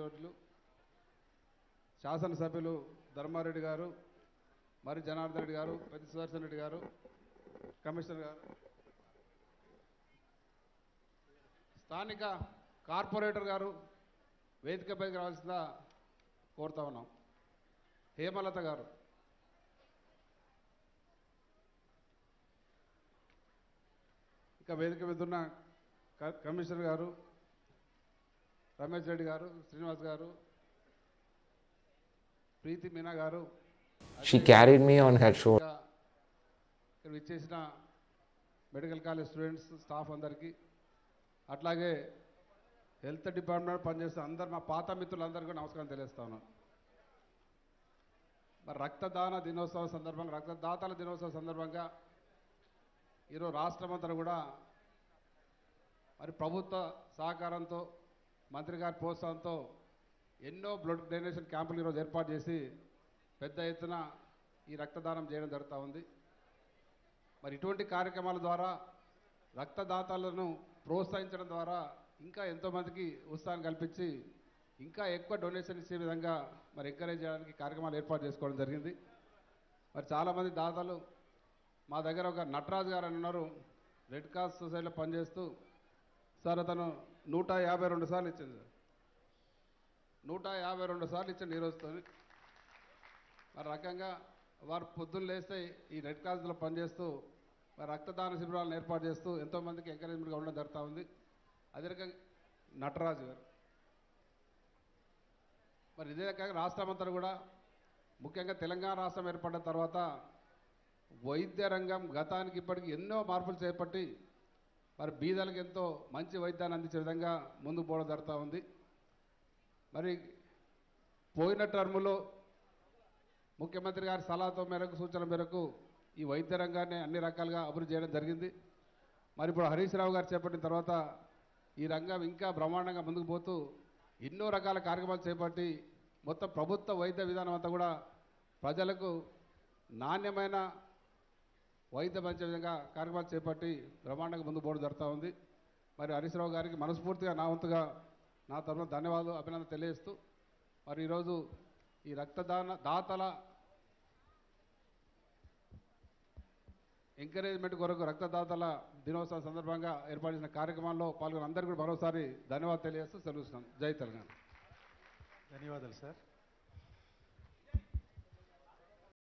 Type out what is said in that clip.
రోజులు శాసనసభ్యులు ధర్మారెడ్డి గారు మరి జనార్దన్ రెడ్డి గారు పెద్ద సుదర్శన్ రెడ్డి గారు కమిషనర్ గారు స్థానిక కార్పొరేటర్ గారు వేదికపైకి రావాల్సిందా కోరుతా ఉన్నాం హేమలత గారు ఇంకా వేదిక మీద ఉన్న క- కమిషనర్ గారు రమేష్ రెడ్డి గారు శ్రీనివాస్ గారు ప్రీతి మీనా గారు She carried me on her shoulder. ఇంకా ఇక్కడ ఇచ్చేసిన మెడికల్ కాలేజ్ స్టూడెంట్స్ స్టాఫ్ అందరికీ అట్లాగే హెల్త్ డిపార్ట్మెంట్ పనిచేస్తున్న అందరు మా పాత మిత్రులందరికీ నమస్కారం తెలియస్తాను మరి రక్తదాన దినోత్సవం సందర్భంగా రక్తదాతల దినోత్సవం సందర్భంగా ఈరోజు రాష్ట్రమంతా కూడా మరి ప్రభుత్వ సహకారంతో మంత్రి గారి ప్రోత్సాహంతో ఎన్నో బ్లడ్ డొనేషన్ క్యాంపులు ఈరోజు ఏర్పాటు చేసి పెద్ద ఎత్తున ఈ రక్తదానం చేయడం జరుగుతూ ఉంది మరి ఇటువంటి కార్యక్రమాల ద్వారా రక్తదాతలను ప్రోత్సహించడం ద్వారా ఇంకా ఎంతోమందికి ఉత్సాహం కల్పించి ఇంకా ఎక్కువ డొనేషన్ ఇచ్చే విధంగా మరి ఎంకరేజ్ చేయడానికి కార్యక్రమాలు ఏర్పాటు చేసుకోవడం జరిగింది మరి చాలామంది దాతలు మా దగ్గర ఒక నటరాజు గారు అని ఉన్నారు రెడ్ క్రాస్ సొసైటీలో పనిచేస్తూ సార్ అతను నూట యాభై రెండు సార్లు ఇచ్చింది సార్ నూట యాభై రెండు సార్లు ఇచ్చింది ఈరోజుతో మరి రకంగా వారు పొద్దున్న లేస్తే ఈ రెడ్ క్రాస్లో పనిచేస్తూ మరి రక్తదాన శిబిరాలను ఏర్పాటు చేస్తూ ఎంతోమందికి ఎంకరేజ్మెంట్గా ఉండడం జరుగుతూ ఉంది అదే రకంగా నటరాజు గారు మరి ఇదే రకంగా రాష్ట్రమంతా కూడా ముఖ్యంగా తెలంగాణ రాష్ట్రం ఏర్పడిన తర్వాత వైద్య రంగం గతానికి ఇప్పటికి ఎన్నో మార్పులు చేపట్టి మరి బీదలకు ఎంతో మంచి వైద్యాన్ని అందించే విధంగా ముందుకు పోవడం జరుగుతూ ఉంది మరి పోయిన టర్ములో ముఖ్యమంత్రి గారి సలహాతో మేరకు సూచనల మేరకు ఈ వైద్య రంగాన్ని అన్ని రకాలుగా అభివృద్ధి చేయడం జరిగింది మరి ఇప్పుడు హరీష్ రావు గారు చేపట్టిన తర్వాత ఈ రంగం ఇంకా బ్రహ్మాండంగా ముందుకు పోతూ ఎన్నో రకాల కార్యక్రమాలు చేపట్టి మొత్తం ప్రభుత్వ వైద్య విధానం అంతా కూడా ప్రజలకు నాణ్యమైన వైద్యం అంచే విధంగా కార్యక్రమాలు చేపట్టి బ్రహ్మాండంగా ముందుకు పోవడం జరుగుతూ ఉంది మరి హరీష్ రావు గారికి మనస్ఫూర్తిగా నా వంతుగా నా తరఫున ధన్యవాదాలు అభినందన తెలియజేస్తూ మరి ఈరోజు ఈ రక్తదాన దాతల ఎంకరేజ్మెంట్ కొరకు రక్తదాతల దినోత్సవం సందర్భంగా ఏర్పాటు చేసిన కార్యక్రమాల్లో పాల్గొన్న అందరికీ కూడా మరోసారి ధన్యవాదాలు తెలియజేస్తూ సెలవుస్తున్నాను జై తెలంగాణ ధన్యవాదాలు సార్